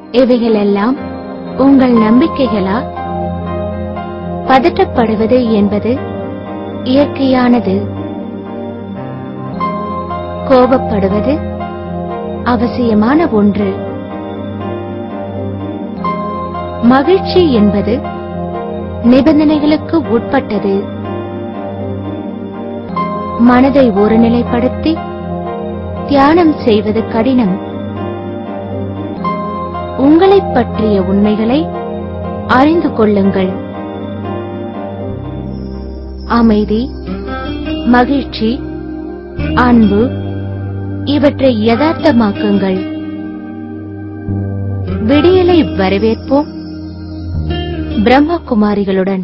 இவைகளெல்லாம் உங்கள் நம்பிக்கைகளா பதட்டப்படுவது என்பது இயற்கையானது கோபப்படுவது அவசியமான ஒன்று மகிழ்ச்சி என்பது நிபந்தனைகளுக்கு உட்பட்டது மனதை ஒருநிலைப்படுத்தி தியானம் செய்வது கடினம் உங்களைப் பற்றிய உண்மைகளை அறிந்து கொள்ளுங்கள் அமைதி மகிழ்ச்சி அன்பு இவற்றை யதார்த்தமாக்குங்கள் விடியலை வரவேற்போம் பிரம்மகுமாரிகளுடன்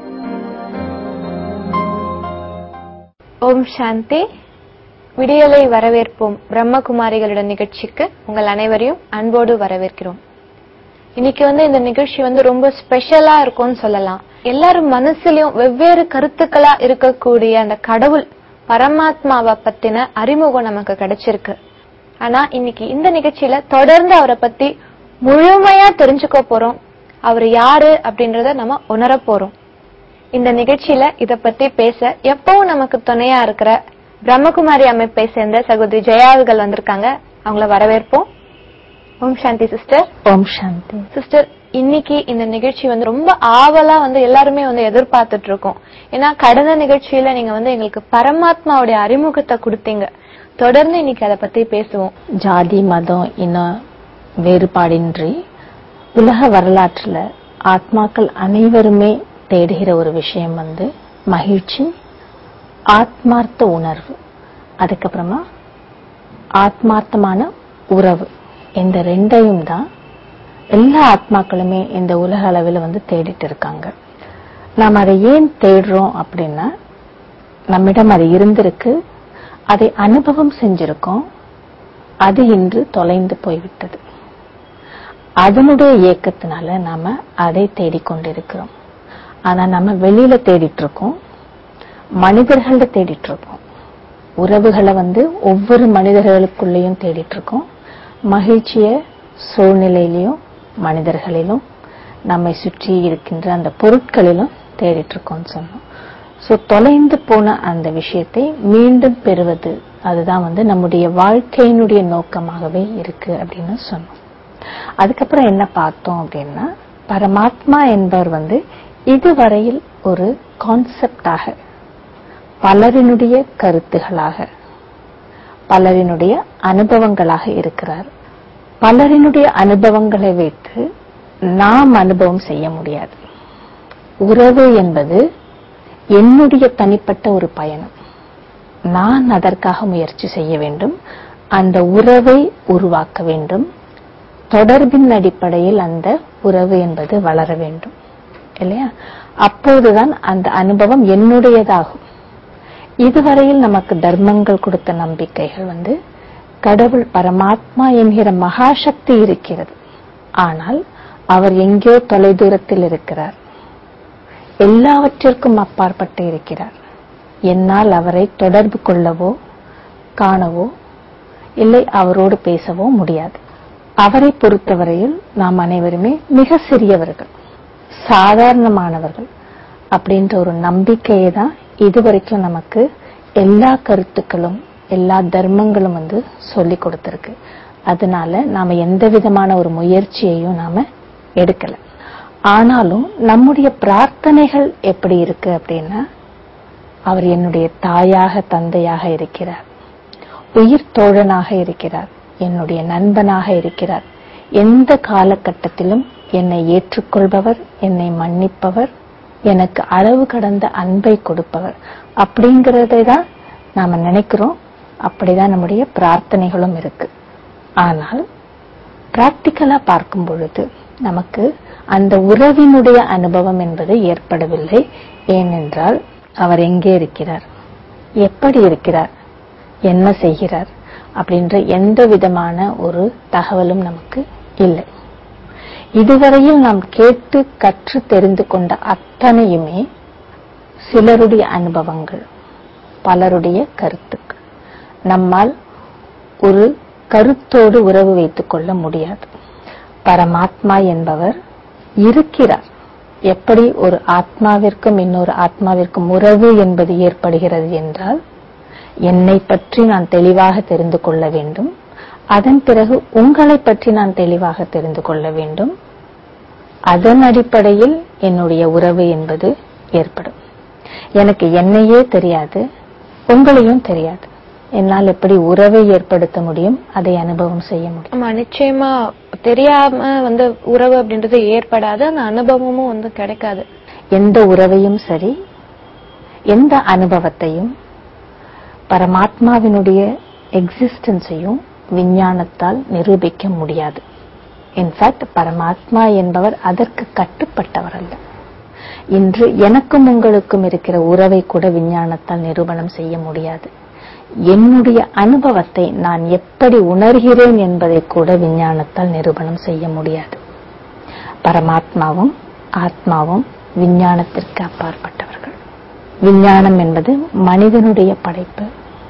ஓம் சாந்தி விடியலை வரவேற்போம் பிரம்மகுமாரிகளுடன் நிகழ்ச்சிக்கு உங்கள் அனைவரையும் அன்போடு வரவேற்கிறோம் இன்னைக்கு வந்து இந்த நிகழ்ச்சி வந்து ரொம்ப ஸ்பெஷலா இருக்கும்னு சொல்லலாம் எல்லாரும் மனசுலயும் வெவ்வேறு கருத்துக்களா இருக்கக்கூடிய அந்த கடவுள் பரமாத்மாவை பத்தின அறிமுகம் நமக்கு கிடைச்சிருக்கு ஆனா இன்னைக்கு இந்த நிகழ்ச்சியில தொடர்ந்து அவரை பத்தி முழுமையா தெரிஞ்சுக்க போறோம் அவர் யாரு அப்படின்றத நம்ம உணர போறோம் இந்த நிகழ்ச்சியில இத பத்தி பேச எப்பவும் நமக்கு துணையா இருக்கிற பிரம்மகுமாரி அமைப்பை சேர்ந்த சகோதரி ஜெயாவுகள் வந்திருக்காங்க அவங்கள வரவேற்போம் ஓம் சாந்தி சிஸ்டர் ஓம் சாந்தி சிஸ்டர் இன்னைக்கு இந்த நிகழ்ச்சி வந்து ரொம்ப ஆவலா வந்து எல்லாருமே வந்து எதிர்பார்த்துட்டு இருக்கோம் ஏன்னா கடந்த நிகழ்ச்சியில நீங்க வந்து எங்களுக்கு பரமாத்மாவுடைய அறிமுகத்தை கொடுத்தீங்க தொடர்ந்து இன்னைக்கு அதை பத்தி பேசுவோம் ஜாதி மதம் இன வேறுபாடின்றி உலக வரலாற்றுல ஆத்மாக்கள் அனைவருமே தேடுகிற ஒரு விஷயம் வந்து மகிழ்ச்சி ஆத்மார்த்த உணர்வு அதுக்கப்புறமா ஆத்மார்த்தமான உறவு இந்த ரெண்டையும் தான் எல்லா ஆத்மாக்களுமே இந்த உலக அளவில் வந்து தேடிட்டு இருக்காங்க நாம் அதை ஏன் தேடுறோம் அப்படின்னா நம்மிடம் அது இருந்திருக்கு அதை அனுபவம் செஞ்சிருக்கோம் அது இன்று தொலைந்து போய்விட்டது அதனுடைய இயக்கத்தினால நாம அதை தேடிக்கொண்டிருக்கிறோம் ஆனா நம்ம வெளியில தேடிட்டு இருக்கோம் மனிதர்கள தேடிட்டு இருக்கோம் உறவுகளை வந்து ஒவ்வொரு மனிதர்களுக்குள்ளேயும் தேடிட்டு இருக்கோம் மகிழ்ச்சிய சூழ்நிலையிலையும் மனிதர்களிலும் நம்மை சுற்றி இருக்கின்ற அந்த பொருட்களிலும் தேடிட்டு இருக்கோம்னு சொன்னோம் சோ தொலைந்து போன அந்த விஷயத்தை மீண்டும் பெறுவது அதுதான் வந்து நம்முடைய வாழ்க்கையினுடைய நோக்கமாகவே இருக்கு அப்படின்னு சொன்னோம் அதுக்கப்புறம் என்ன பார்த்தோம் அப்படின்னா பரமாத்மா என்பவர் வந்து இதுவரையில் ஒரு கான்செப்டாக பலரினுடைய கருத்துகளாக பலரினுடைய அனுபவங்களாக இருக்கிறார் பலரினுடைய அனுபவங்களை வைத்து நாம் அனுபவம் செய்ய முடியாது உறவு என்பது என்னுடைய தனிப்பட்ட ஒரு பயணம் நான் அதற்காக முயற்சி செய்ய வேண்டும் அந்த உறவை உருவாக்க வேண்டும் தொடர்பின் அடிப்படையில் அந்த உறவு என்பது வளர வேண்டும் இல்லையா அப்போதுதான் அந்த அனுபவம் என்னுடையதாகும் இதுவரையில் நமக்கு தர்மங்கள் கொடுத்த நம்பிக்கைகள் வந்து கடவுள் பரமாத்மா என்கிற மகாசக்தி இருக்கிறது ஆனால் அவர் எங்கேயோ தொலைதூரத்தில் இருக்கிறார் எல்லாவற்றிற்கும் அப்பாற்பட்டு இருக்கிறார் என்னால் அவரை தொடர்பு கொள்ளவோ காணவோ இல்லை அவரோடு பேசவோ முடியாது அவரை பொறுத்தவரையில் நாம் அனைவருமே மிக சிறியவர்கள் சாதாரணமானவர்கள் அப்படின்ற ஒரு நம்பிக்கையை தான் இதுவரைக்கும் நமக்கு எல்லா கருத்துக்களும் எல்லா தர்மங்களும் வந்து சொல்லி கொடுத்திருக்கு அதனால நாம எந்த விதமான ஒரு முயற்சியையும் நாம எடுக்கல ஆனாலும் நம்முடைய பிரார்த்தனைகள் எப்படி இருக்கு அப்படின்னா அவர் என்னுடைய தாயாக தந்தையாக இருக்கிறார் உயிர் தோழனாக இருக்கிறார் என்னுடைய நண்பனாக இருக்கிறார் எந்த காலகட்டத்திலும் என்னை ஏற்றுக்கொள்பவர் என்னை மன்னிப்பவர் எனக்கு அளவு கடந்த அன்பை கொடுப்பவர் அப்படிங்கறதை தான் நாம நினைக்கிறோம் அப்படிதான் நம்முடைய பிரார்த்தனைகளும் இருக்கு ஆனால் பிராக்டிக்கலா பார்க்கும் பொழுது நமக்கு அந்த உறவினுடைய அனுபவம் என்பது ஏற்படவில்லை ஏனென்றால் அவர் எங்கே இருக்கிறார் எப்படி இருக்கிறார் என்ன செய்கிறார் அப்படின்ற எந்த விதமான ஒரு தகவலும் நமக்கு இல்லை இதுவரையில் நாம் கேட்டு கற்று தெரிந்து கொண்ட அத்தனையுமே சிலருடைய அனுபவங்கள் பலருடைய கருத்துக்கள் நம்மால் ஒரு கருத்தோடு உறவு வைத்துக் கொள்ள முடியாது பரமாத்மா என்பவர் இருக்கிறார் எப்படி ஒரு ஆத்மாவிற்கும் இன்னொரு ஆத்மாவிற்கும் உறவு என்பது ஏற்படுகிறது என்றால் என்னை பற்றி நான் தெளிவாக தெரிந்து கொள்ள வேண்டும் அதன் பிறகு உங்களை பற்றி நான் தெளிவாக தெரிந்து கொள்ள வேண்டும் அதன் அடிப்படையில் என்னுடைய உறவு என்பது ஏற்படும் எனக்கு என்னையே தெரியாது உங்களையும் தெரியாது என்னால் எப்படி உறவை ஏற்படுத்த முடியும் அதை அனுபவம் செய்ய முடியும் ஆமா நிச்சயமா தெரியாம வந்து உறவு அப்படின்றது ஏற்படாது அந்த அனுபவமும் வந்து கிடைக்காது எந்த உறவையும் சரி எந்த அனுபவத்தையும் பரமாத்மாவினுடைய எக்ஸிஸ்டன்ஸையும் விஞ்ஞானத்தால் நிரூபிக்க முடியாது இன்ஃபேக்ட் பரமாத்மா என்பவர் அதற்கு கட்டுப்பட்டவர் அல்ல இன்று எனக்கும் உங்களுக்கும் இருக்கிற உறவை கூட விஞ்ஞானத்தால் நிரூபணம் செய்ய முடியாது என்னுடைய அனுபவத்தை நான் எப்படி உணர்கிறேன் என்பதை கூட விஞ்ஞானத்தால் நிரூபணம் செய்ய முடியாது பரமாத்மாவும் ஆத்மாவும் விஞ்ஞானத்திற்கு அப்பாற்பட்டவர்கள் விஞ்ஞானம் என்பது மனிதனுடைய படைப்பு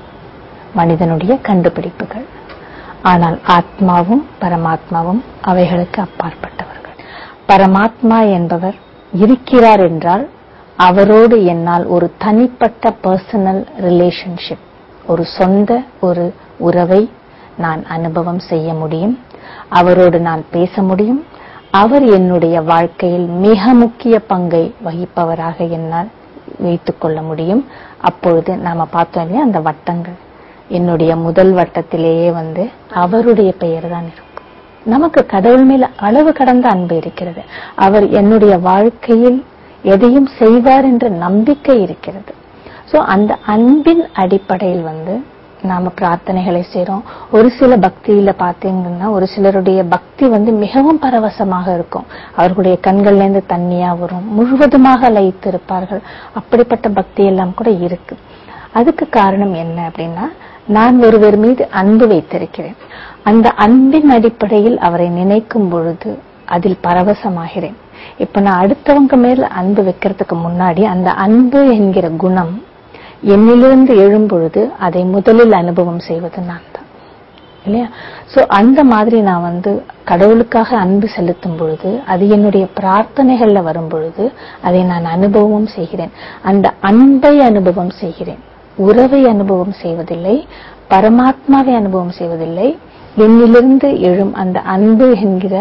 மனிதனுடைய கண்டுபிடிப்புகள் ஆனால் ஆத்மாவும் பரமாத்மாவும் அவைகளுக்கு அப்பாற்பட்டவர்கள் பரமாத்மா என்பவர் இருக்கிறார் என்றால் அவரோடு என்னால் ஒரு தனிப்பட்ட பர்சனல் ரிலேஷன்ஷிப் ஒரு சொந்த ஒரு உறவை நான் அனுபவம் செய்ய முடியும் அவரோடு நான் பேச முடியும் அவர் என்னுடைய வாழ்க்கையில் மிக முக்கிய பங்கை வகிப்பவராக என்னால் வைத்துக் கொள்ள முடியும் அப்பொழுது நாம பார்த்தோம் இல்லையா அந்த வட்டங்கள் என்னுடைய முதல் வட்டத்திலேயே வந்து அவருடைய பெயர் தான் இருக்கும் நமக்கு கடவுள் மேல அளவு கடந்த அன்பு இருக்கிறது அவர் என்னுடைய வாழ்க்கையில் எதையும் செய்வார் என்ற நம்பிக்கை இருக்கிறது சோ அந்த அன்பின் அடிப்படையில் வந்து நாம பிரார்த்தனைகளை செய்றோம் ஒரு சில பக்தியில பாத்தீங்கன்னா ஒரு சிலருடைய பக்தி வந்து மிகவும் பரவசமாக இருக்கும் அவர்களுடைய கண்கள்ல இருந்து தண்ணியா வரும் முழுவதுமாக லயித்து இருப்பார்கள் அப்படிப்பட்ட பக்தி எல்லாம் கூட இருக்கு அதுக்கு காரணம் என்ன அப்படின்னா நான் ஒருவர் மீது அன்பு வைத்திருக்கிறேன் அந்த அன்பின் அடிப்படையில் அவரை நினைக்கும் பொழுது அதில் பரவசமாகிறேன் இப்ப நான் அடுத்தவங்க மேல அன்பு வைக்கிறதுக்கு முன்னாடி அந்த அன்பு என்கிற குணம் என்னிலிருந்து எழும் பொழுது அதை முதலில் அனுபவம் செய்வது நான் தான் இல்லையா சோ அந்த மாதிரி நான் வந்து கடவுளுக்காக அன்பு செலுத்தும் பொழுது அது என்னுடைய பிரார்த்தனைகள்ல வரும் பொழுது அதை நான் அனுபவம் செய்கிறேன் அந்த அன்பை அனுபவம் செய்கிறேன் உறவை அனுபவம் செய்வதில்லை பரமாத்மாவை அனுபவம் செய்வதில்லை என்னிலிருந்து எழும் அந்த அன்பு என்கிற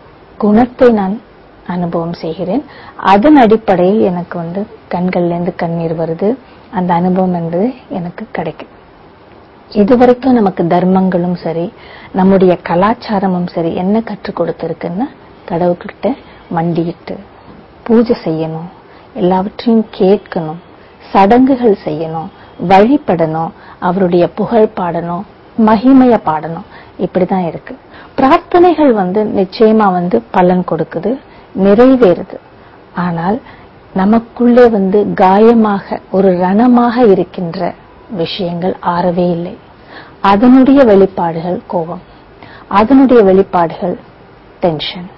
குணத்தை நான் அனுபவம் செய்கிறேன் அதன் அடிப்படையில் எனக்கு வந்து கண்கள்ல இருந்து கண்ணீர் வருது அந்த அனுபவம் என்பது எனக்கு கிடைக்கும் இதுவரைக்கும் நமக்கு தர்மங்களும் சரி நம்முடைய கலாச்சாரமும் சரி என்ன கற்றுக் கொடுத்திருக்குன்னா கடவுள்கிட்ட மண்டியிட்டு பூஜை செய்யணும் எல்லாவற்றையும் கேட்கணும் சடங்குகள் செய்யணும் வழிபடணும் அவருடைய புகழ் பாடணும் மகிமைய பாடணும் இப்படிதான் இருக்கு பிரார்த்தனைகள் வந்து நிச்சயமா வந்து பலன் கொடுக்குது நிறைவேறுது ஆனால் நமக்குள்ளே வந்து காயமாக ஒரு ரணமாக இருக்கின்ற விஷயங்கள் ஆறவே இல்லை அதனுடைய வெளிப்பாடுகள் கோபம் அதனுடைய வெளிப்பாடுகள் டென்ஷன்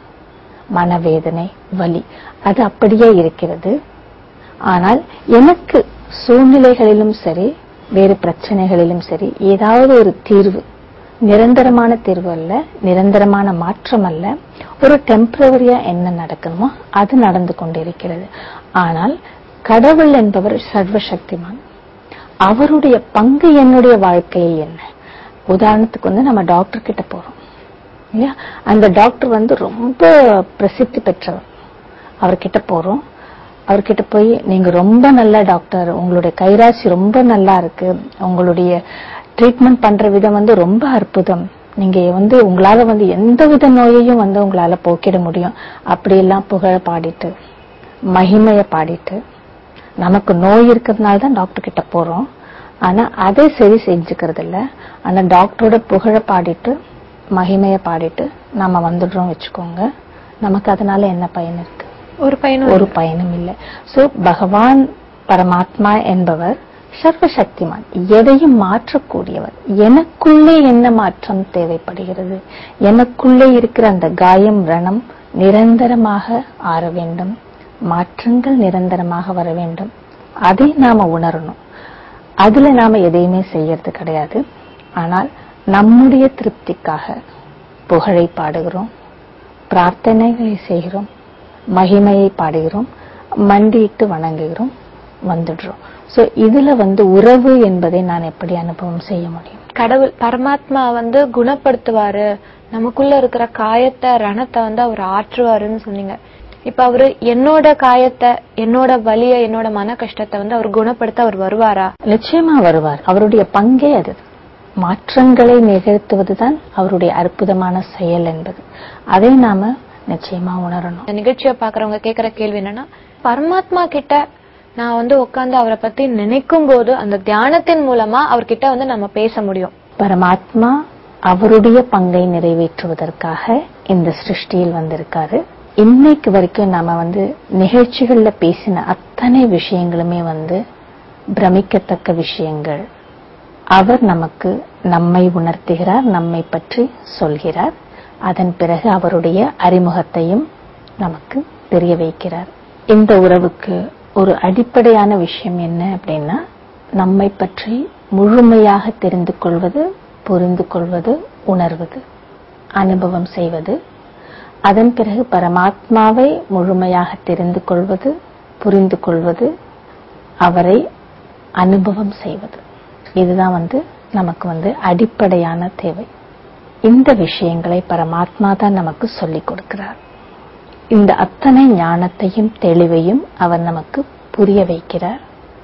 மனவேதனை வலி அது அப்படியே இருக்கிறது ஆனால் எனக்கு சூழ்நிலைகளிலும் சரி வேறு பிரச்சனைகளிலும் சரி ஏதாவது ஒரு தீர்வு நிரந்தரமான தீர்வு அல்ல நிரந்தரமான மாற்றம் அல்ல ஒரு டெம்பரவரியா என்ன நடக்கணுமோ அது நடந்து கொண்டிருக்கிறது ஆனால் கடவுள் என்பவர் சர்வசக்திமான் அவருடைய பங்கு என்னுடைய வாழ்க்கையில் என்ன உதாரணத்துக்கு வந்து நம்ம டாக்டர் கிட்ட போறோம் இல்லையா அந்த டாக்டர் வந்து ரொம்ப பிரசித்தி பெற்றவர் அவர்கிட்ட போறோம் அவர்கிட்ட போய் நீங்க ரொம்ப நல்ல டாக்டர் உங்களுடைய கைராசி ரொம்ப நல்லா இருக்கு உங்களுடைய ட்ரீட்மெண்ட் பண்ற விதம் வந்து ரொம்ப அற்புதம் நீங்க வந்து உங்களால வந்து எந்த வித நோயையும் வந்து உங்களால போக்கிட முடியும் அப்படியெல்லாம் புகழ பாடிட்டு மகிமைய பாடிட்டு நமக்கு நோய் இருக்கிறதுனால தான் டாக்டர் கிட்ட போறோம் ஆனா அதை சரி செஞ்சுக்கிறது இல்ல ஆனா டாக்டரோட புகழ பாடிட்டு மகிமைய பாடிட்டு நாம வந்துடுறோம் வச்சுக்கோங்க நமக்கு அதனால என்ன பயன் இருக்கு ஒரு பையனும் ஒரு பயனும் இல்லை சோ பகவான் பரமாத்மா என்பவர் சர்வசக்திமான் எதையும் மாற்றக்கூடியவர் எனக்குள்ளே என்ன மாற்றம் தேவைப்படுகிறது எனக்குள்ளே இருக்கிற அந்த காயம் ரணம் நிரந்தரமாக ஆற வேண்டும் மாற்றங்கள் நிரந்தரமாக வர வேண்டும் அதை நாம உணரணும் அதுல நாம எதையுமே செய்யறது கிடையாது ஆனால் நம்முடைய திருப்திக்காக புகழை பாடுகிறோம் பிரார்த்தனைகளை செய்கிறோம் மகிமையை பாடுகிறோம் மண்டியிட்டு வணங்குகிறோம் வந்துடுறோம் சோ இதுல வந்து உறவு என்பதை நான் எப்படி அனுபவம் செய்ய முடியும் கடவுள் பரமாத்மா வந்து குணப்படுத்துவாரு நமக்குள்ள இருக்கிற காயத்தை ரணத்தை வந்து அவர் ஆற்றுவாருன்னு சொன்னீங்க இப்ப அவரு என்னோட காயத்தை என்னோட வலிய என்னோட மன கஷ்டத்தை வந்து அவர் குணப்படுத்த அவர் வருவாரா நிச்சயமா வருவார் அவருடைய பங்கே அது மாற்றங்களை நிகழ்த்துவதுதான் அவருடைய அற்புதமான செயல் என்பது அதை நாம நிச்சயமா உணரணும் இந்த நிகழ்ச்சியை பாக்குறவங்க கேக்குற கேள்வி என்னன்னா பரமாத்மா கிட்ட நான் வந்து உட்கார்ந்து அவரை பத்தி நினைக்கும் போது அந்த தியானத்தின் மூலமா அவர்கிட்ட வந்து நம்ம பேச முடியும் பரமாத்மா அவருடைய பங்கை நிறைவேற்றுவதற்காக இந்த சிருஷ்டியில் வந்திருக்காரு இன்னைக்கு வரைக்கும் நாம வந்து நிகழ்ச்சிகள்ல பேசின அத்தனை விஷயங்களுமே வந்து பிரமிக்கத்தக்க விஷயங்கள் அவர் நமக்கு நம்மை உணர்த்துகிறார் நம்மை பற்றி சொல்கிறார் அதன் பிறகு அவருடைய அறிமுகத்தையும் நமக்கு தெரிய வைக்கிறார் இந்த உறவுக்கு ஒரு அடிப்படையான விஷயம் என்ன அப்படின்னா நம்மை பற்றி முழுமையாக தெரிந்து கொள்வது புரிந்து கொள்வது உணர்வது அனுபவம் செய்வது அதன் பிறகு பரமாத்மாவை முழுமையாக தெரிந்து கொள்வது புரிந்து கொள்வது அவரை அனுபவம் செய்வது இதுதான் வந்து நமக்கு வந்து அடிப்படையான தேவை இந்த விஷயங்களை பரமாத்மா தான் நமக்கு சொல்லிக் கொடுக்கிறார் இந்த அத்தனை ஞானத்தையும் தெளிவையும் அவர் நமக்கு புரிய வைக்கிறார்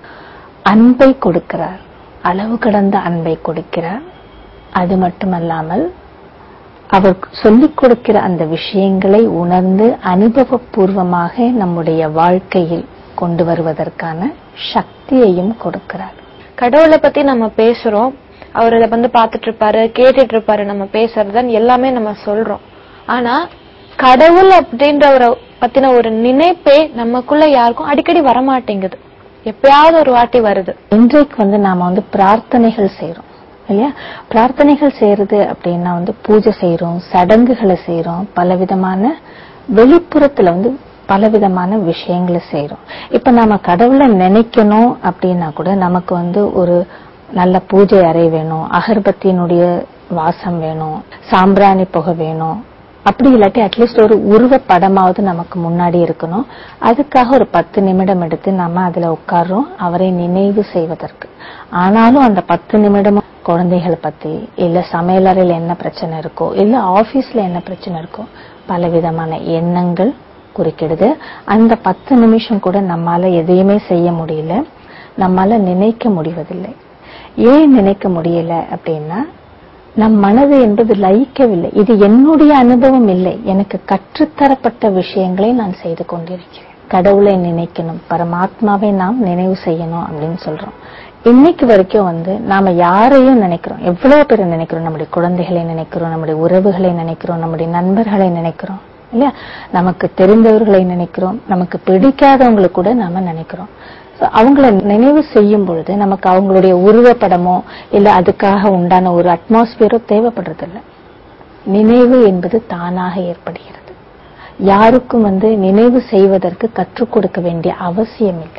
அன்பை கொடுக்கிறார் அளவு கடந்த அன்பை கொடுக்கிறார் அது மட்டுமல்லாமல் அவர் சொல்லிக் கொடுக்கிற அந்த விஷயங்களை உணர்ந்து அனுபவபூர்வமாக நம்முடைய வாழ்க்கையில் கொண்டு வருவதற்கான சக்தியையும் கொடுக்கிறார் கடவுளை பத்தி நம்ம பேசுறோம் அவர் இதை வந்து பாத்துட்டு இருப்பாரு கேட்டுட்டு இருப்பாரு நம்ம பேசுறதுன்னு எல்லாமே நம்ம சொல்றோம் ஆனா கடவுள் அப்படின்றவரை பத்தின ஒரு நினைப்பே நமக்குள்ள யாருக்கும் அடிக்கடி வரமாட்டேங்குது எப்பயாவது ஒரு வாட்டி வருது இன்றைக்கு வந்து நாம வந்து பிரார்த்தனைகள் செய்றோம் இல்லையா பிரார்த்தனைகள் செய்யறது அப்படின்னா வந்து பூஜை செய்றோம் சடங்குகளை செய்றோம் பலவிதமான வெளிப்புறத்துல வந்து பலவிதமான விஷயங்களை செய்றோம் இப்ப நாம கடவுளை நினைக்கணும் அப்படின்னா கூட நமக்கு வந்து ஒரு நல்ல பூஜை அறை வேணும் அகர்பத்தியினுடைய வாசம் வேணும் சாம்பிராணி புகை வேணும் அப்படி இல்லாட்டி அட்லீஸ்ட் ஒரு உருவ படமாவது நமக்கு முன்னாடி இருக்கணும் அதுக்காக ஒரு பத்து நிமிடம் எடுத்து நம்ம அதுல உட்கார்றோம் அவரை நினைவு செய்வதற்கு ஆனாலும் அந்த பத்து நிமிடம் குழந்தைகளை பத்தி இல்ல சமையலறையில என்ன பிரச்சனை இருக்கோ இல்ல ஆபீஸ்ல என்ன பிரச்சனை இருக்கோ பலவிதமான எண்ணங்கள் குறுக்கிடுது அந்த பத்து நிமிஷம் கூட நம்மால எதையுமே செய்ய முடியல நம்மால நினைக்க முடிவதில்லை ஏன் நினைக்க முடியல அப்படின்னா நம் மனது என்பது லயிக்கவில்லை இது என்னுடைய அனுபவம் இல்லை எனக்கு கற்றுத்தரப்பட்ட விஷயங்களை நான் செய்து கொண்டிருக்கிறேன் கடவுளை நினைக்கணும் பரமாத்மாவை நாம் நினைவு செய்யணும் அப்படின்னு சொல்றோம் இன்னைக்கு வரைக்கும் வந்து நாம யாரையும் நினைக்கிறோம் எவ்வளவு பேரை நினைக்கிறோம் நம்முடைய குழந்தைகளை நினைக்கிறோம் நம்முடைய உறவுகளை நினைக்கிறோம் நம்முடைய நண்பர்களை நினைக்கிறோம் இல்லையா நமக்கு தெரிந்தவர்களை நினைக்கிறோம் நமக்கு பிடிக்காதவங்களை கூட நாம நினைக்கிறோம் So, அவங்கள நினைவு செய்யும் பொழுது நமக்கு அவங்களுடைய உருவப்படமோ இல்ல அதுக்காக உண்டான ஒரு அட்மாஸ்பியரோ தேவைப்படுறதில்ல நினைவு என்பது தானாக ஏற்படுகிறது யாருக்கும் வந்து நினைவு செய்வதற்கு கற்றுக் கொடுக்க வேண்டிய அவசியம் இல்லை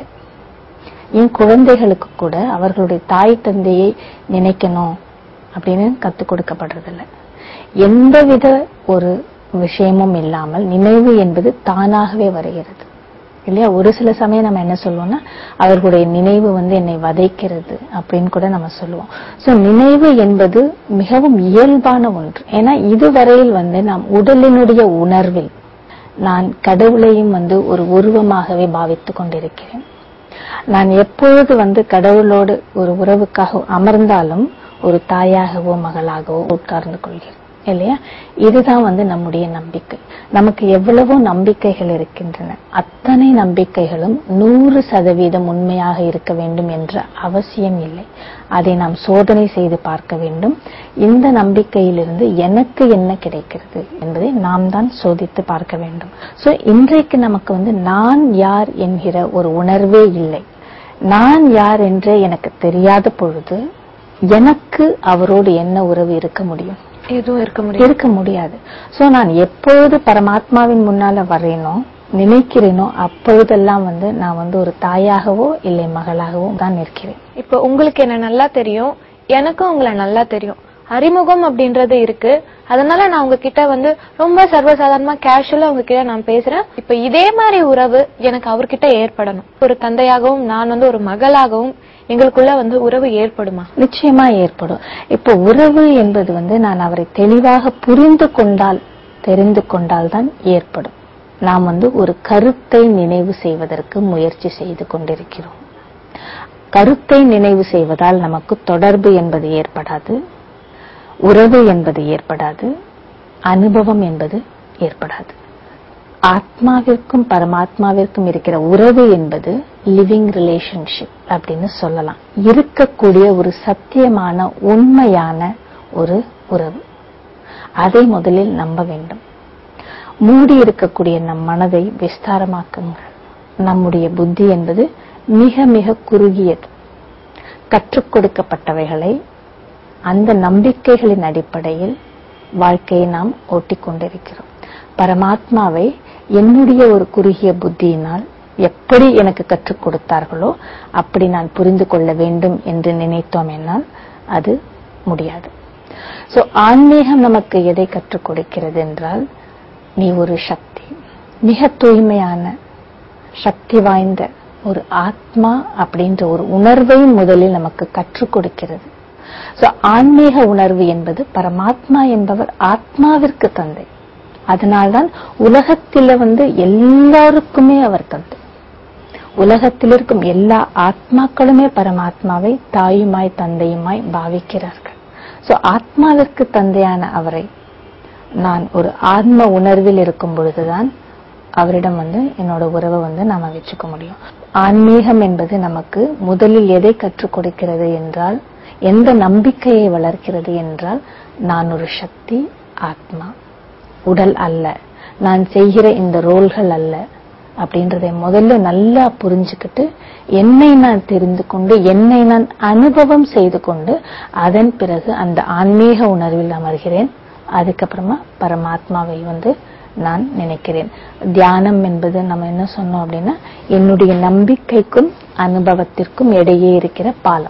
என் குழந்தைகளுக்கு கூட அவர்களுடைய தாய் தந்தையை நினைக்கணும் அப்படின்னு கத்துக் கொடுக்கப்படுறதில்ல எந்தவித ஒரு விஷயமும் இல்லாமல் நினைவு என்பது தானாகவே வருகிறது இல்லையா ஒரு சில சமயம் நம்ம என்ன சொல்லுவோம்னா அவர்களுடைய நினைவு வந்து என்னை வதைக்கிறது அப்படின்னு கூட நம்ம சொல்லுவோம் சோ நினைவு என்பது மிகவும் இயல்பான ஒன்று ஏன்னா இதுவரையில் வந்து நாம் உடலினுடைய உணர்வில் நான் கடவுளையும் வந்து ஒரு உருவமாகவே பாவித்துக் கொண்டிருக்கிறேன் நான் எப்பொழுது வந்து கடவுளோடு ஒரு உறவுக்காக அமர்ந்தாலும் ஒரு தாயாகவோ மகளாகவோ உட்கார்ந்து கொள்கிறேன் இல்லையா இதுதான் வந்து நம்முடைய நம்பிக்கை நமக்கு எவ்வளவோ நம்பிக்கைகள் இருக்கின்றன அத்தனை நம்பிக்கைகளும் நூறு சதவீதம் உண்மையாக இருக்க வேண்டும் என்ற அவசியம் இல்லை அதை நாம் சோதனை செய்து பார்க்க வேண்டும் இந்த நம்பிக்கையிலிருந்து எனக்கு என்ன கிடைக்கிறது என்பதை நாம் தான் சோதித்து பார்க்க வேண்டும் சோ இன்றைக்கு நமக்கு வந்து நான் யார் என்கிற ஒரு உணர்வே இல்லை நான் யார் என்றே எனக்கு தெரியாத பொழுது எனக்கு அவரோடு என்ன உறவு இருக்க முடியும் எதுவும் இருக்க முடியாது இருக்க முடியாது சோ நான் எப்பொழுது பரமாத்மாவின் முன்னால வர்றேனோ நினைக்கிறேனோ அப்பொழுதெல்லாம் வந்து நான் வந்து ஒரு தாயாகவோ இல்லை மகளாகவோ தான் இருக்கிறேன் இப்போ உங்களுக்கு என்ன நல்லா தெரியும் எனக்கும் உங்களை நல்லா தெரியும் அறிமுகம் அப்படின்றது இருக்கு அதனால நான் உங்ககிட்ட வந்து ரொம்ப சர்வசாதாரணமா கேஷுவலா உங்ககிட்ட நான் பேசுறேன் இப்ப இதே மாதிரி உறவு எனக்கு அவர்கிட்ட ஏற்படணும் ஒரு தந்தையாகவும் நான் வந்து ஒரு மகளாகவும் எங்களுக்குள்ள வந்து உறவு ஏற்படுமா நிச்சயமா ஏற்படும் இப்போ உறவு என்பது வந்து நான் அவரை தெளிவாக புரிந்து கொண்டால் தெரிந்து கொண்டால் தான் ஏற்படும் நாம் வந்து ஒரு கருத்தை நினைவு செய்வதற்கு முயற்சி செய்து கொண்டிருக்கிறோம் கருத்தை நினைவு செய்வதால் நமக்கு தொடர்பு என்பது ஏற்படாது உறவு என்பது ஏற்படாது அனுபவம் என்பது ஏற்படாது ஆத்மாவிற்கும் பரமாத்மாவிற்கும் இருக்கிற உறவு என்பது லிவிங் ரிலேஷன்ஷிப் அப்படின்னு சொல்லலாம் இருக்கக்கூடிய ஒரு சத்தியமான உண்மையான ஒரு உறவு அதை முதலில் நம்ப வேண்டும் மூடி இருக்கக்கூடிய நம் மனதை விஸ்தாரமாக்குங்கள் நம்முடைய புத்தி என்பது மிக மிக குறுகியது கற்றுக் கொடுக்கப்பட்டவைகளை அந்த நம்பிக்கைகளின் அடிப்படையில் வாழ்க்கையை நாம் ஓட்டிக் கொண்டிருக்கிறோம் பரமாத்மாவை என்னுடைய ஒரு குறுகிய புத்தியினால் எப்படி எனக்கு கற்றுக் கொடுத்தார்களோ அப்படி நான் புரிந்து கொள்ள வேண்டும் என்று நினைத்தோம் என்னால் அது முடியாது சோ ஆன்மீகம் நமக்கு எதை கற்றுக் கொடுக்கிறது என்றால் நீ ஒரு சக்தி மிக தூய்மையான சக்தி வாய்ந்த ஒரு ஆத்மா அப்படின்ற ஒரு உணர்வை முதலில் நமக்கு கற்றுக் கொடுக்கிறது சோ ஆன்மீக உணர்வு என்பது பரமாத்மா என்பவர் ஆத்மாவிற்கு தந்தை அதனால்தான் உலகத்தில வந்து எல்லாருக்குமே அவர் தந்தை உலகத்தில் இருக்கும் எல்லா ஆத்மாக்களுமே பரமாத்மாவை தாயுமாய் தந்தையுமாய் பாவிக்கிறார்கள் சோ ஆத்மாவிற்கு தந்தையான அவரை நான் ஒரு ஆத்ம உணர்வில் இருக்கும் பொழுதுதான் அவரிடம் வந்து என்னோட உறவை வந்து நாம வச்சுக்க முடியும் ஆன்மீகம் என்பது நமக்கு முதலில் எதை கற்றுக் கொடுக்கிறது என்றால் எந்த நம்பிக்கையை வளர்க்கிறது என்றால் நான் ஒரு சக்தி ஆத்மா உடல் அல்ல நான் செய்கிற இந்த ரோல்கள் அல்ல அப்படின்றதை முதல்ல நல்லா புரிஞ்சுக்கிட்டு என்னை நான் தெரிந்து கொண்டு என்னை நான் அனுபவம் செய்து கொண்டு அதன் பிறகு அந்த ஆன்மீக உணர்வில் அமர்கிறேன் அதுக்கப்புறமா பரமாத்மாவை வந்து நான் நினைக்கிறேன் தியானம் என்பது நம்ம என்ன சொன்னோம் அப்படின்னா என்னுடைய நம்பிக்கைக்கும் அனுபவத்திற்கும் இடையே இருக்கிற பாலம்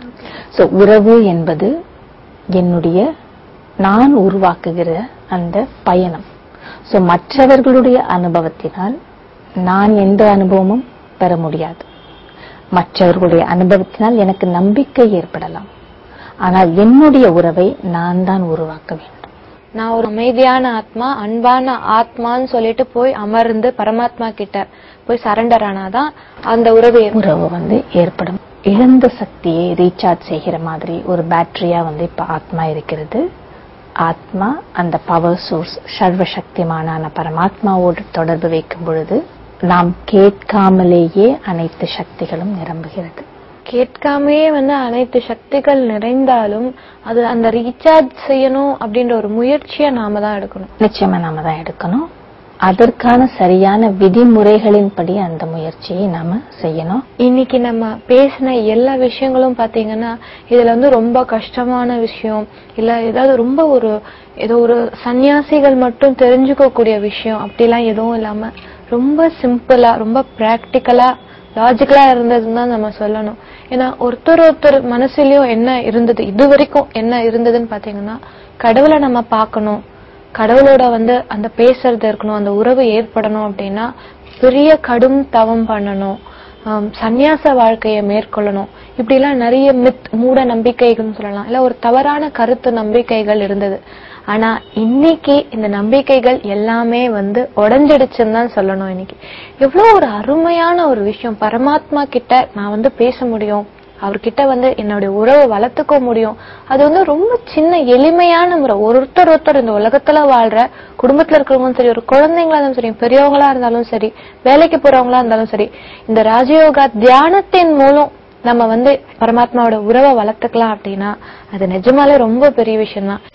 சோ உறவு என்பது என்னுடைய நான் உருவாக்குகிற அந்த பயணம் சோ மற்றவர்களுடைய அனுபவத்தினால் நான் எந்த அனுபவமும் பெற முடியாது மற்றவர்களுடைய அனுபவத்தினால் எனக்கு நம்பிக்கை ஏற்படலாம் ஆனால் என்னுடைய உறவை நான் தான் உருவாக்க வேண்டும் நான் ஒரு அமைதியான ஆத்மா அன்பான ஆத்மான்னு சொல்லிட்டு போய் அமர்ந்து பரமாத்மா கிட்ட போய் சரண்டர் ஆனாதான் அந்த உறவு ஏற்படும். உறவு வந்து ஏற்படும் இழந்த சக்தியை ரீசார்ஜ் செய்கிற மாதிரி ஒரு பேட்டரியா வந்து இப்ப ஆத்மா இருக்கிறது ஆத்மா அந்த பவர் சோர்ஸ் சர்வ சக்திமானான பரமாத்மாவோடு தொடர்பு வைக்கும் பொழுது நாம் கேட்காமலேயே அனைத்து சக்திகளும் நிரம்புகிறது கேட்காமயே வந்து அனைத்து சக்திகள் நிறைந்தாலும் அது அந்த ரீசார்ஜ் செய்யணும் அப்படின்ற ஒரு முயற்சியை நாம தான் எடுக்கணும் நிச்சயமா நாம தான் எடுக்கணும் அதற்கான சரியான விதிமுறைகளின்படி அந்த முயற்சியை நாம செய்யணும் இன்னைக்கு நம்ம பேசின எல்லா விஷயங்களும் பாத்தீங்கன்னா இதுல வந்து ரொம்ப கஷ்டமான விஷயம் இல்ல ஏதாவது ரொம்ப ஒரு ஏதோ ஒரு சன்னியாசிகள் மட்டும் தெரிஞ்சுக்கக்கூடிய விஷயம் அப்படிலாம் எதுவும் இல்லாம ரொம்ப சிம்பிளா ரொம்ப பிராக்டிக்கலா லாஜிக்கலா இருந்ததுன்னு தான் நம்ம சொல்லணும் ஏன்னா ஒருத்தர் ஒருத்தர் மனசுலயும் என்ன இருந்தது இது வரைக்கும் என்ன இருந்ததுன்னு பாத்தீங்கன்னா கடவுளை நம்ம பார்க்கணும் கடவுளோட வந்து அந்த பேசுறது இருக்கணும் அந்த உறவு ஏற்படணும் அப்படின்னா பெரிய கடும் தவம் பண்ணணும் ஆம், சந்நியாச வாழ்க்கையை மேற்கொள்ளணும் இப்படி எல்லாம் நிறைய மித் மூட நம்பிக்கைகள்னு சொல்லலாம் இல்ல ஒரு தவறான கருத்து நம்பிக்கைகள் இருந்தது ஆனா இன்னைக்கு இந்த நம்பிக்கைகள் எல்லாமே வந்து உடைஞ்சிடுச்சுன்னு தான் சொல்லணும் இன்னைக்கு எவ்வளவு ஒரு அருமையான ஒரு விஷயம் பரமாத்மா கிட்ட நான் வந்து பேச முடியும் அவர்கிட்ட வந்து என்னுடைய உறவை வளர்த்துக்க முடியும் அது வந்து ரொம்ப சின்ன எளிமையான முறை ஒருத்தர் ஒருத்தர் இந்த உலகத்துல வாழ்ற குடும்பத்துல இருக்கிறவங்களும் சரி ஒரு குழந்தைங்களா இருந்தாலும் சரி பெரியவங்களா இருந்தாலும் சரி வேலைக்கு போறவங்களா இருந்தாலும் சரி இந்த ராஜயோகா தியானத்தின் மூலம் நம்ம வந்து பரமாத்மாவோட உறவை வளர்த்துக்கலாம் அப்படின்னா அது நிஜமாலே ரொம்ப பெரிய விஷயம் தான்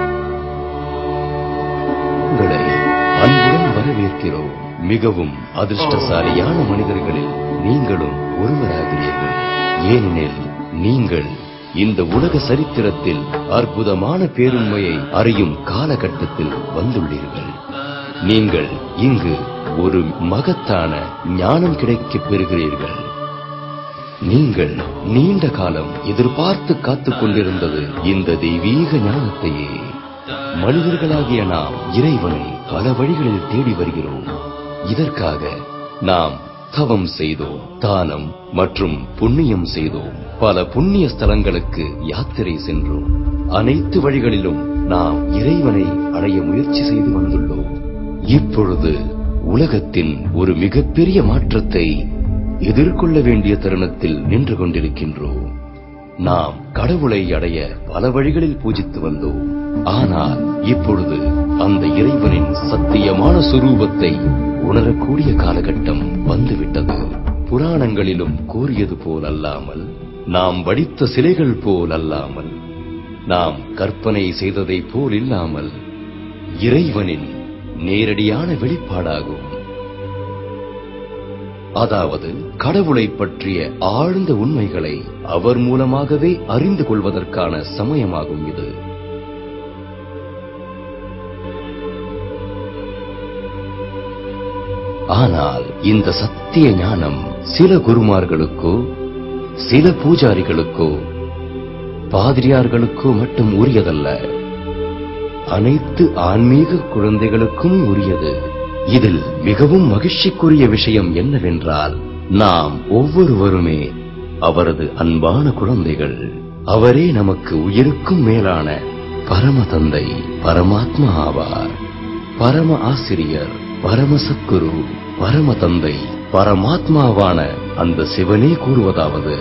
உங்களை அன்புடன் வரவேற்கிறோம் மிகவும் அதிர்ஷ்டசாலியான மனிதர்களில் நீங்களும் ஒருவராகிறீர்கள் ஏனெனில் நீங்கள் இந்த உலக சரித்திரத்தில் அற்புதமான பேருண்மையை அறியும் காலகட்டத்தில் வந்துள்ளீர்கள் நீங்கள் இங்கு ஒரு மகத்தான ஞானம் கிடைக்கப் பெறுகிறீர்கள் நீங்கள் நீண்ட காலம் எதிர்பார்த்து காத்துக் கொண்டிருந்தது இந்த தெய்வீக ஞானத்தையே மனிதர்களாகிய நாம் இறைவனை பல வழிகளில் தேடி வருகிறோம் இதற்காக நாம் தவம் செய்தோம் தானம் மற்றும் புண்ணியம் செய்தோம் பல புண்ணிய ஸ்தலங்களுக்கு யாத்திரை சென்றோம் அனைத்து வழிகளிலும் நாம் இறைவனை அடைய முயற்சி செய்து வந்துள்ளோம் இப்பொழுது உலகத்தின் ஒரு மிகப்பெரிய மாற்றத்தை எதிர்கொள்ள வேண்டிய தருணத்தில் நின்று கொண்டிருக்கின்றோம் நாம் கடவுளை அடைய பல வழிகளில் பூஜித்து வந்தோம் ஆனால் இப்பொழுது அந்த இறைவனின் சத்தியமான சுரூபத்தை உணரக்கூடிய காலகட்டம் வந்துவிட்டது புராணங்களிலும் கூறியது போல் அல்லாமல் நாம் வடித்த சிலைகள் போல் அல்லாமல் நாம் கற்பனை செய்ததை போல் இல்லாமல் இறைவனின் நேரடியான வெளிப்பாடாகும் அதாவது கடவுளை பற்றிய ஆழ்ந்த உண்மைகளை அவர் மூலமாகவே அறிந்து கொள்வதற்கான சமயமாகும் இது ஆனால் இந்த சத்திய ஞானம் சில குருமார்களுக்கோ சில பூஜாரிகளுக்கோ பாதிரியார்களுக்கோ மட்டும் உரியதல்ல அனைத்து ஆன்மீக குழந்தைகளுக்கும் உரியது இதில் மிகவும் மகிழ்ச்சிக்குரிய விஷயம் என்னவென்றால் நாம் ஒவ்வொருவருமே அவரது அன்பான குழந்தைகள் அவரே நமக்கு உயிருக்கும் மேலான பரம தந்தை பரமாத்மா ஆவார் பரம ஆசிரியர் பரம சத்குரு பரம தந்தை பரமாத்மாவான அந்த சிவனே கூறுவதாவது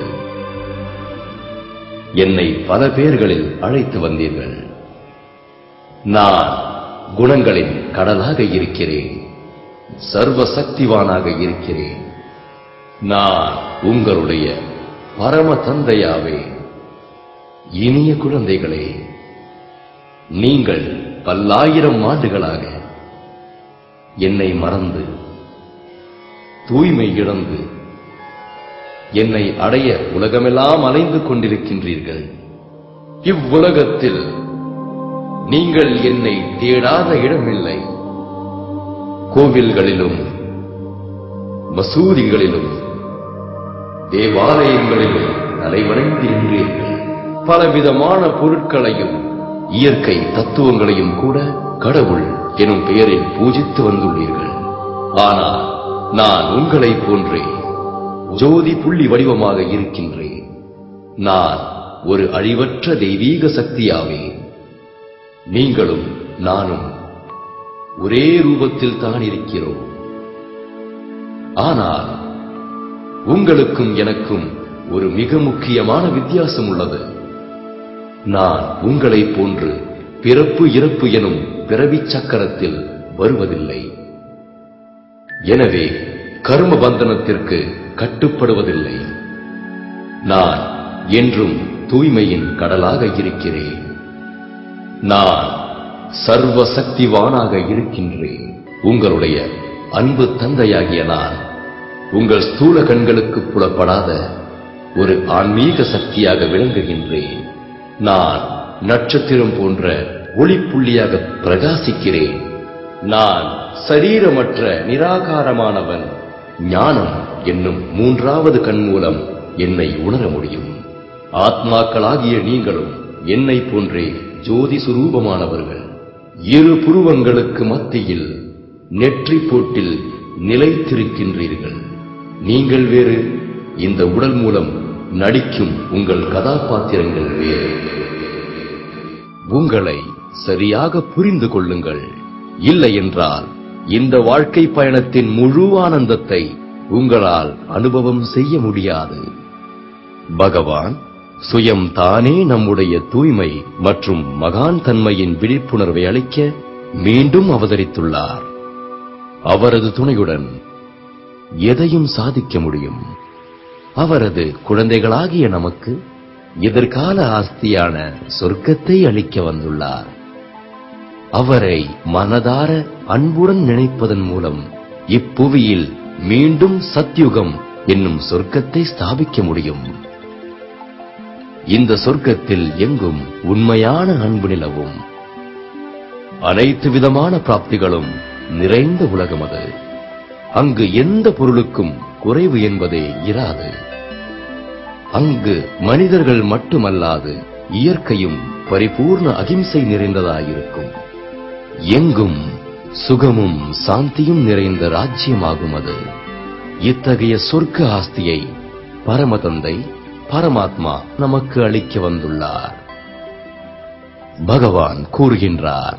என்னை பல பேர்களில் அழைத்து வந்தீர்கள் நான் குணங்களின் கடலாக இருக்கிறேன் சர்வ சக்திவானாக இருக்கிறேன் நான் உங்களுடைய பரம தந்தையாவே இனிய குழந்தைகளே நீங்கள் பல்லாயிரம் ஆண்டுகளாக என்னை மறந்து தூய்மை இழந்து என்னை அடைய உலகமெல்லாம் அலைந்து கொண்டிருக்கின்றீர்கள் இவ்வுலகத்தில் நீங்கள் என்னை தேடாத இடமில்லை கோவில்களிலும் மசூதிகளிலும் தேவாலயங்களிலும் தலைவணங்கின்றீர்கள் பலவிதமான பொருட்களையும் இயற்கை தத்துவங்களையும் கூட கடவுள் எனும் பெயரில் பூஜித்து வந்துள்ளீர்கள் ஆனால் நான் உங்களைப் போன்றே ஜோதி புள்ளி வடிவமாக இருக்கின்றேன் நான் ஒரு அழிவற்ற தெய்வீக சக்தியாவேன் நீங்களும் நானும் ஒரே ரூபத்தில் தான் இருக்கிறோம் ஆனால் உங்களுக்கும் எனக்கும் ஒரு மிக முக்கியமான வித்தியாசம் உள்ளது நான் உங்களைப் போன்று பிறப்பு இறப்பு எனும் பிறவி சக்கரத்தில் வருவதில்லை எனவே கர்ம பந்தனத்திற்கு கட்டுப்படுவதில்லை நான் என்றும் தூய்மையின் கடலாக இருக்கிறேன் நான் சர்வ சக்திவானாக இருக்கின்றேன் உங்களுடைய அன்பு தந்தையாகிய நான் உங்கள் ஸ்தூல கண்களுக்கு புலப்படாத ஒரு ஆன்மீக சக்தியாக விளங்குகின்றேன் நான் நட்சத்திரம் போன்ற ஒளிப்புள்ளியாக பிரகாசிக்கிறேன் நான் சரீரமற்ற நிராகாரமானவன் ஞானம் என்னும் மூன்றாவது கண் மூலம் என்னை உணர முடியும் ஆத்மாக்களாகிய நீங்களும் என்னை போன்றே ஜோதி சுரூபமானவர்கள் இரு புருவங்களுக்கு மத்தியில் நெற்றி போட்டில் நிலைத்திருக்கின்றீர்கள் நீங்கள் வேறு இந்த உடல் மூலம் நடிக்கும் உங்கள் கதாபாத்திரங்கள் வேறு உங்களை சரியாக புரிந்து கொள்ளுங்கள் இல்லை என்றால் இந்த வாழ்க்கை பயணத்தின் முழு ஆனந்தத்தை உங்களால் அனுபவம் செய்ய முடியாது பகவான் சுயம் தானே நம்முடைய தூய்மை மற்றும் மகான் தன்மையின் விழிப்புணர்வை அளிக்க மீண்டும் அவதரித்துள்ளார் அவரது துணையுடன் எதையும் சாதிக்க முடியும் அவரது குழந்தைகளாகிய நமக்கு எதிர்கால ஆஸ்தியான சொர்க்கத்தை அளிக்க வந்துள்ளார் அவரை மனதார அன்புடன் நினைப்பதன் மூலம் இப்புவியில் மீண்டும் சத்யுகம் என்னும் சொர்க்கத்தை ஸ்தாபிக்க முடியும் இந்த சொர்க்கத்தில் எங்கும் உண்மையான அன்பு நிலவும் அனைத்து விதமான பிராப்திகளும் நிறைந்த உலகம் அது அங்கு எந்த பொருளுக்கும் குறைவு என்பதே இராது அங்கு மனிதர்கள் மட்டுமல்லாது இயற்கையும் பரிபூர்ண அகிம்சை நிறைந்ததாயிருக்கும் எங்கும் சுகமும் சாந்தியும் நிறைந்த ராஜ்யமாகும் அது இத்தகைய சொர்க்க ஆஸ்தியை பரமதந்தை பரமாத்மா நமக்கு அளிக்க வந்துள்ளார் பகவான் கூறுகின்றார்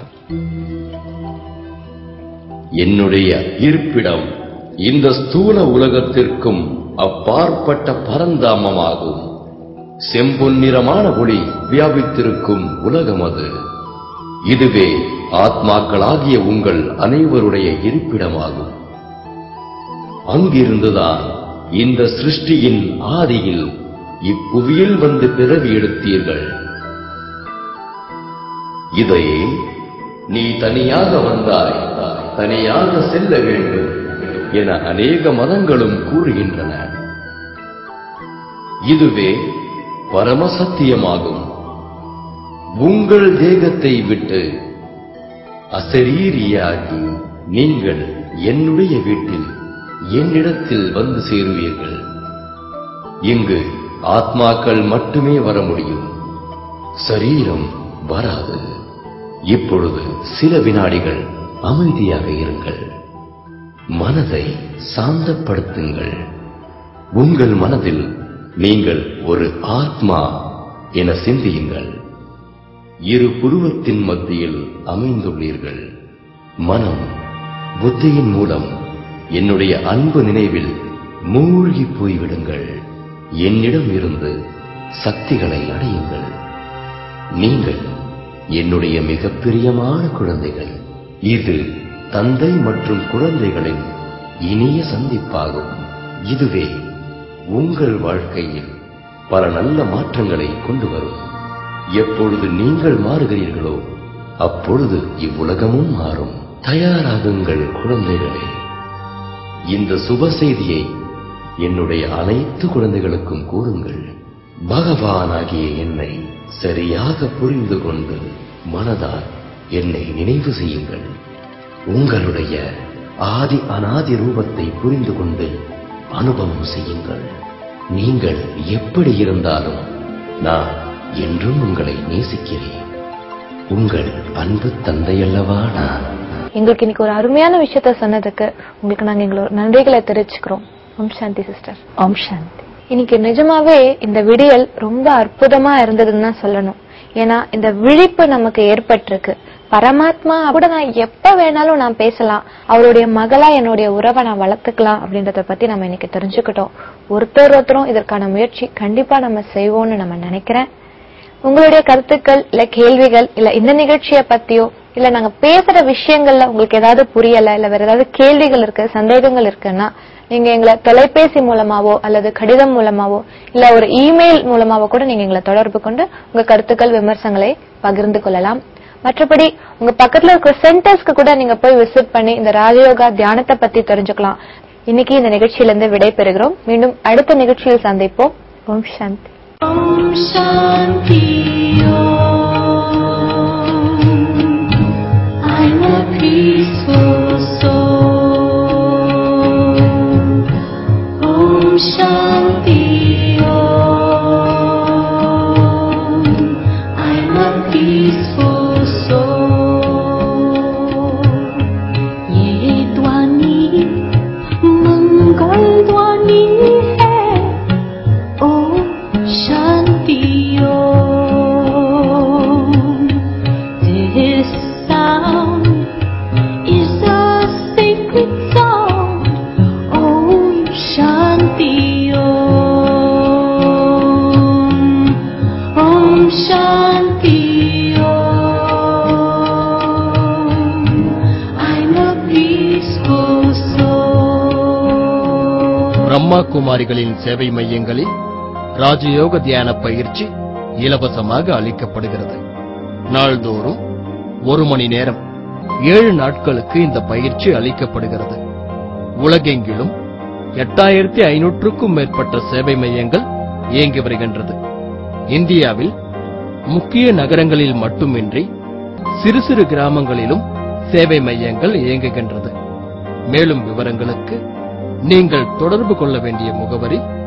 என்னுடைய இருப்பிடம் இந்த ஸ்தூல உலகத்திற்கும் அப்பாற்பட்ட பரந்தாமமாகும் செம்பொன்னிறமான ஒளி வியாபித்திருக்கும் உலகம் அது இதுவே ஆத்மாக்களாகிய உங்கள் அனைவருடைய இருப்பிடமாகும் அங்கிருந்துதான் இந்த சிருஷ்டியின் ஆதியில் இப்புவியில் வந்து பிறவி எடுத்தீர்கள் இதையே நீ தனியாக வந்தாய் தனியாக செல்ல வேண்டும் என அநேக மதங்களும் கூறுகின்றன இதுவே பரமசத்தியமாகும் உங்கள் தேகத்தை விட்டு அசரீரியாகி நீங்கள் என்னுடைய வீட்டில் என்னிடத்தில் வந்து சேருவீர்கள் இங்கு ஆத்மாக்கள் மட்டுமே வர முடியும் சரீரம் வராது இப்பொழுது சில வினாடிகள் அமைதியாக இருங்கள் மனதை சாந்தப்படுத்துங்கள் உங்கள் மனதில் நீங்கள் ஒரு ஆத்மா என சிந்தியுங்கள் இரு புருவத்தின் மத்தியில் அமைந்துள்ளீர்கள் மனம் புத்தியின் மூலம் என்னுடைய அன்பு நினைவில் மூழ்கி போய்விடுங்கள் என்னிடம் இருந்து சக்திகளை அடையுங்கள் நீங்கள் என்னுடைய மிக பிரியமான குழந்தைகள் இது தந்தை மற்றும் குழந்தைகளின் இனிய சந்திப்பாகும் இதுவே உங்கள் வாழ்க்கையில் பல நல்ல மாற்றங்களை கொண்டு வரும் எப்பொழுது நீங்கள் மாறுகிறீர்களோ அப்பொழுது இவ்வுலகமும் மாறும் தயாராகுங்கள் குழந்தைகளே இந்த சுப செய்தியை என்னுடைய அனைத்து குழந்தைகளுக்கும் கூறுங்கள் பகவானாகிய என்னை சரியாக புரிந்து கொண்டு மனதால் என்னை நினைவு செய்யுங்கள் உங்களுடைய ஆதி அனாதி ரூபத்தை புரிந்து கொண்டு அனுபவம் செய்யுங்கள் நீங்கள் எப்படி இருந்தாலும் நான் என்றும் உங்களை நேசிக்கிறேன் உங்கள் அன்பு தந்தையல்லவா நான் எங்களுக்கு இன்னைக்கு ஒரு அருமையான விஷயத்த சொன்னதுக்கு உங்களுக்கு நாங்க எங்களோட நன்றிகளை தெரிவிச்சுக்கிறோம் ஓம் சாந்தி சிஸ்டர் ஓம் சாந்தி இன்னைக்கு நிஜமாவே இந்த விடியல் ரொம்ப அற்புதமா இருந்ததுன்னு தான் சொல்லணும் ஏன்னா இந்த விழிப்பு நமக்கு ஏற்பட்டிருக்கு பரமாத்மா கூட நான் எப்ப வேணாலும் நான் பேசலாம் அவருடைய மகளா என்னுடைய உறவை நான் வளர்த்துக்கலாம் அப்படின்றத பத்தி நம்ம இன்னைக்கு தெரிஞ்சுக்கிட்டோம் ஒருத்தர் ஒருத்தரும் இதற்கான முயற்சி கண்டிப்பா நம்ம செய்வோம்னு நம்ம நினைக்கிறேன் உங்களுடைய கருத்துக்கள் இல்ல கேள்விகள் இல்ல இந்த நிகழ்ச்சியை பத்தியோ இல்ல நாங்க பேசுற விஷயங்கள்ல உங்களுக்கு ஏதாவது புரியல இல்ல வேற ஏதாவது கேள்விகள் இருக்கு சந்தேகங்கள் இருக்குன்னா நீங்க எங்களை தொலைபேசி மூலமாவோ அல்லது கடிதம் மூலமாவோ இல்ல ஒரு இமெயில் மூலமாவோ கூட நீங்க எங்களை தொடர்பு கொண்டு உங்க கருத்துக்கள் விமர்சனங்களை பகிர்ந்து கொள்ளலாம் மற்றபடி உங்க பக்கத்துல இருக்கிற சென்டர்ஸ்க்கு கூட நீங்க போய் விசிட் பண்ணி இந்த ராஜயோகா தியானத்தை பத்தி தெரிஞ்சுக்கலாம் இன்னைக்கு இந்த நிகழ்ச்சியிலிருந்து விடை பெறுகிறோம் மீண்டும் அடுத்த நிகழ்ச்சியில் சந்திப்போம் ஓம் சாந்தி I'm a peaceful soul. Om Shanti Om. I'm a peaceful soul. ये ध्वनि मंगल ध्वनि है ओम शांति ओम This sound is a sacred sound. Om Shanti Om. Om Shanti Om. I'm a peaceful soul. Brahma குமாரிகளின் சேவை மையங்களில் ராஜயோக தியான பயிற்சி இலவசமாக அளிக்கப்படுகிறது நாள்தோறும் ஒரு மணி நேரம் ஏழு நாட்களுக்கு இந்த பயிற்சி அளிக்கப்படுகிறது உலகெங்கிலும் எட்டாயிரத்தி ஐநூற்றுக்கும் மேற்பட்ட சேவை மையங்கள் இயங்கி வருகின்றது இந்தியாவில் முக்கிய நகரங்களில் மட்டுமின்றி சிறு சிறு கிராமங்களிலும் சேவை மையங்கள் இயங்குகின்றது மேலும் விவரங்களுக்கு நீங்கள் தொடர்பு கொள்ள வேண்டிய முகவரி